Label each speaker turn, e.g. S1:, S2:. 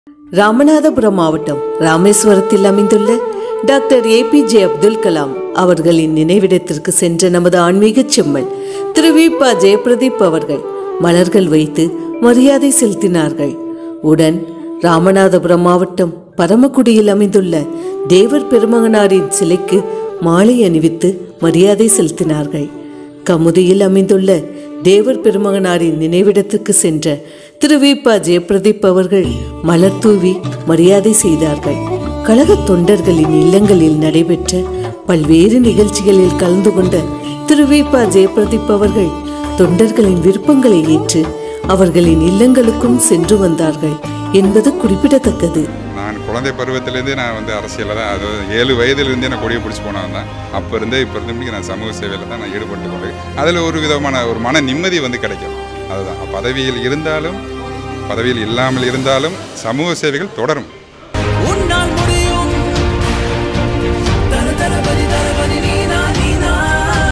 S1: ராமநாதபுரம் மாவட்டம் ராமேஸ்வரத்தில் அமைந்துள்ள டாக்டர் ஏபிஜே அப்துல் கலாம் அவர்களின் நினைவிடத்திற்கு சென்ற நமது ஆன்மீக செம்மல் திரு வி ப ஜெயபிரதீப் அவர்கள் மலர்கள் வைத்து மரியாதை செலுத்தினார்கள் உடன் ராமநாதபுரம் மாவட்டம் பரமக்குடியில் அமைந்துள்ள தேவர் பெருமகனாரின் சிலைக்கு மாலை அணிவித்து மரியாதை செலுத்தினார்கள் கமுதியில் அமைந்துள்ள தேவர் பெருமகனாரின் நினைவிடத்துக்கு சென்ற திரு வி ப ஜெயபிரதீப் அவர்கள் மலர் தூவி மரியாதை செய்தார்கள் கழக தொண்டர்களின் இல்லங்களில் நடைபெற்ற பல்வேறு நிகழ்ச்சிகளில் கலந்து கொண்ட திரு வி ப ஜெயபிரதீப் அவர்கள் தொண்டர்களின் விருப்பங்களை ஏற்று அவர்களின் இல்லங்களுக்கும் சென்று வந்தார்கள் என்பது குறிப்பிடத்தக்கது
S2: நான் குழந்தை பருவத்திலேருந்தே நான் வந்து அரசியலில் தான் அதாவது ஏழு வயதிலிருந்தே நான் கொடியை பிடிச்சி போனவன் தான் அப்போ இருந்தே இப்போ இருந்து நான் சமூக சேவையில் தான் நான் ஈடுபட்டு கொண்டு அதில் ஒரு விதமான ஒரு மன நிம்மதி வந்து கிடைக்கும் அதுதான் பதவியில் இருந்தாலும் பதவியில் இல்லாமல் இருந்தாலும் சமூக சேவைகள் தொடரும்